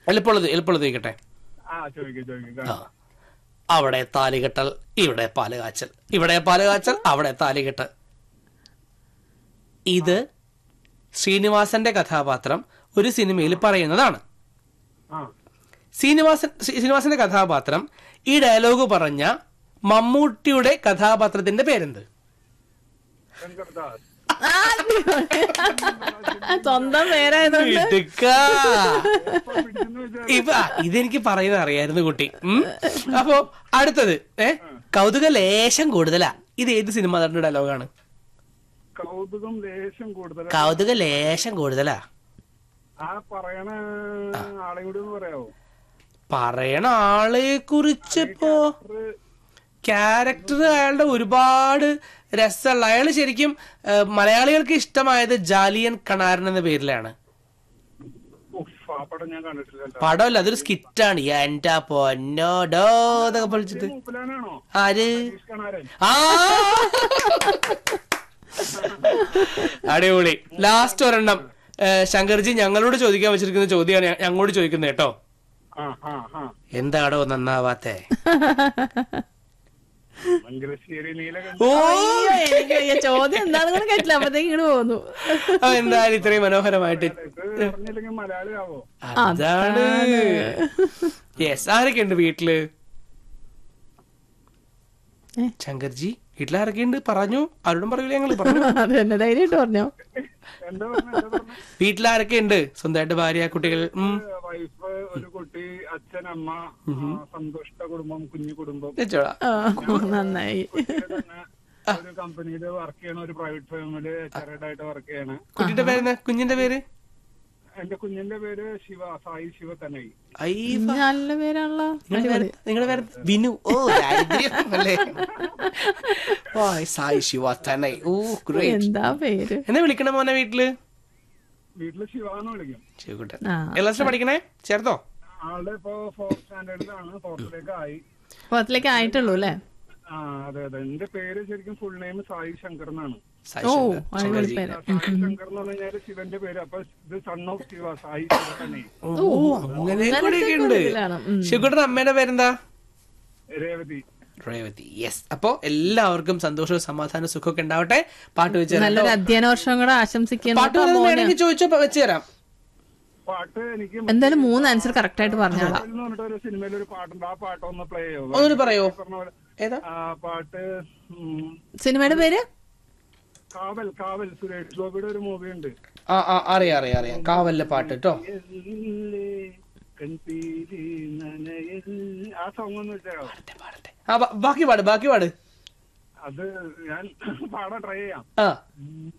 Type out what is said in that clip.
എളുപ്പമുള്ളത് എളുപ്പമുള്ളത് ചോദിക്കട്ടെ ആ ചോദിക്കാം ചോദിക്കാം ആ അവിടെ താലികെട്ടൽ ഇവിടെ പാല് കാച്ചൽ ഇവിടെ പാല് കാച്ചൽ അവിടെ താലികെട്ടൽ ഇത് ശ്രീനിവാസന്റെ കഥാപാത്രം ഒരു സിനിമയിൽ പറയുന്നതാണ് ആ ശ്രീനിവാസൻ ശ്രീ- ശ്രീനിവാസന്റെ കഥാപാത്രം ഈ ഡയലോഗ് പറഞ്ഞ മമ്മൂട്ടിയുടെ കഥാപാത്രത്തിന്റെ പേരെന്ത് ശങ്കർദാസ് സ്വന്തം പേരായതുകൊണ്ട് മിടുക്കാ. ഇപ്പൊ പിടിച്ചെന്ന് വെച്ചാൽ ഇപ്പൊ ആ, ഇതെനിക്ക് പറയുന്നത് അറിയായിരുന്നു കുട്ടി ഉം. അപ്പോ അടുത്തത് ഏ കൗതുക ലേശം കൂടുതലാ ഇത് ഏത് സിനിമ നടന്ന ഡയലോഗാണ് കൗതുകം ലേശം കൂടുതൽ കൗതുക ലേശം കൂടുതലാ ആ പറയണ ആളെ കൂടി ഒന്ന് പറയാവോ പറയണ ആളെ കുറിച്ചിപ്പോ ഒരു ക്യാരക്ടർ അയാളുടെ ഒരുപാട് രസമുള്ള അയാൾ ശരിക്കും ഏ, മലയാളികൾക്ക് ഇഷ്ടമായത് ജാലിയൻ കണാരൻ എന്ന പേരിലാണ് ഉഫ്, ആ പടം ഞാൻ കണ്ടിട്ടില്ല പടമല്ല അതൊരു സ്കിറ്റാണ് എന്റെ പൊന്നോ ഡോ എന്നൊക്കെ വിളിച്ചിട്ട് മൂപ്പലാനാണോ ആര് ഹരീഷ് കണാരൻ ആ അടിപൊളി ലാസ്റ്റ് ഒരെണ്ണം ഏ, ശങ്കർജി ഞങ്ങളോട് ചോദിക്കാൻ വെച്ചിരിക്കുന്ന ചോദ്യമാണ് ഞ- ഞങ്ങളോട് ചോദിക്കുന്നത് കേട്ടോ ആ ആ ആ എന്താടോ നന്നാവാത്തേ മംഗലശ്ശേരി നീലകണ്ഠ ഓ അയ്യോ, എനിക്ക് വയ്യ. ചോദ്യം എന്താണെന്ന് കൂടെ കേട്ടില്ല അപ്പത്തേക്ക് ഇങ്ങോട്ട് പോന്നു അപ്പൊ എന്തായാലും ഇത്രയും മനോഹരമായിട്ട് ഇത് പറഞ്ഞില്ലെങ്കിൽ മലയാളി ആവോ അതാണ് യെസ് ആരൊക്കെ ഉണ്ട് വീട്ടില് ഏ? ശങ്കർജി വീട്ടിൽ ആരൊക്കെ ഉണ്ട് പറഞ്ഞു ആരോടും പറയൂല ഞങ്ങള് പറഞ്ഞു അത് തന്നെ ധൈര്യമായിട്ട് പറഞ്ഞോ എന്താ പറഞ്ഞ എന്താ പറഞ്ഞ വീട്ടിൽ ആരൊക്കെ ഉണ്ട് സ്വന്തമായിട്ട് ഭാര്യ കുട്ടികൾ ഉം. വൈഫ് ഒരു കുട്ടി അച്ഛൻ അമ്മ ആ, സന്തുഷ്ട കുടുംബം കുഞ്ഞു കുടുംബം വെച്ചോളാ. ആ, നന്നായി കുട്ടിയുടെ തന്നെ ഒരു കമ്പനിയിൽ വർക്ക് ചെയ്യണ ഒരു പ്രൈവറ്റ് ഫേമില് ചെറുതായിട്ട് വർക്ക് ചെയ്യണ കുട്ടിയുടെ പേര് കുഞ്ഞിന്റെ പേര് എന്റെ കുഞ്ഞിന്റെ പേര് ശിവ സായി ശിവ തന്നെ ഐ നല്ല പേരാണല്ലോ നിങ്ങളുടെ പേര് നിങ്ങളുടെ പേര് വിനു ഓ ദാരിദ്ര്യം അല്ലേ ഓ സായി ശിവ തന്നെ ഓ ഗ്രേറ്റ് എന്താ പേര് എന്നെ വിളിക്കണ മോനെ വീട്ടില് വീട്ടില് ശിവ എന്ന് വിളിക്കും ശിവകുട്ടൻ ആ എല്ലാ ദിവസം പഠിക്കണേ ചേർത്തോ ആളുടെ ഇപ്പൊ ഫോർത്ത് സ്റ്റാൻഡേർഡിലാണ് ഫോർത്തിലേക്ക് ആയി പുറത്തിലേക്ക് ആയിട്ടുള്ളൂ അല്ലേ ആ അതെ അതെ എന്റെ പേര് ശരിക്കും ഫുൾ നെയിം സായി ശങ്കർ എന്നാണ് സായി ഓ ശങ്കർ. അടിപൊളി പേര് സായി ശങ്കർ എന്ന് പറഞ്ഞു കഴിഞ്ഞാല് ശിവന്റെ പേര് അപ്പൊ ഇത് സൺ ഓഫ് ശിവ സായി ശിവ തന്നെ ഓ അങ്ങനെ കൂടെയൊക്കെ ഉണ്ട് ഇതിലാണ്. ഉം. ശിവകുട്ടൻ അമ്മയുടെ പേരെന്താ രേവതി രേവതി യെസ് അപ്പോ എല്ലാവർക്കും സന്തോഷവും സമാധാനവും സുഖമൊക്കെ ഉണ്ടാവട്ടെ പാട്ട് വെച്ച് തരാം നല്ലൊരു അധ്യയന വർഷം കൂടെ ആശംസിക്കുന്നു പാട്ട് കേട്ടോ മോന്. വേണമെങ്കിൽ ചോദിച്ചോ വെച്ച് തരാം പാട്ട് എനിക്ക് എന്തായാലും മൂന്ന് ആൻസർ കറക്റ്റ് ആയിട്ട് പറഞ്ഞോളാം എന്ന് പറഞ്ഞിട്ട് ഒരു സിനിമയിൽ ഒരു പാട്ടുണ്ട് ആ പാട്ട് ഒന്ന് പ്ലേ ചെയ്യോ ഒന്നുകൂടി പറയോ പറഞ്ഞ പോലെ ഏതാ ആ പാട്ട് ഉം, സിനിമയുടെ പേര് കാവൽ കാവൽ സുരേഷ് ഗോപിയുടെ ഒരു മൂവി ഉണ്ട് ആ ആ അറിയാം അറിയാം അറിയാം കാവലിലെ പാട്ട് കേട്ടോ എല്ലേ കൺപീലി നനയൽ ആ സോങ് ഒന്ന് വെച്ചോ ആ ബാ- ബാക്കി പാട് ബാക്കി പാട് അത് ഞാൻ പാടാൻ ട്രൈ ചെയ്യാം ആ ഉം.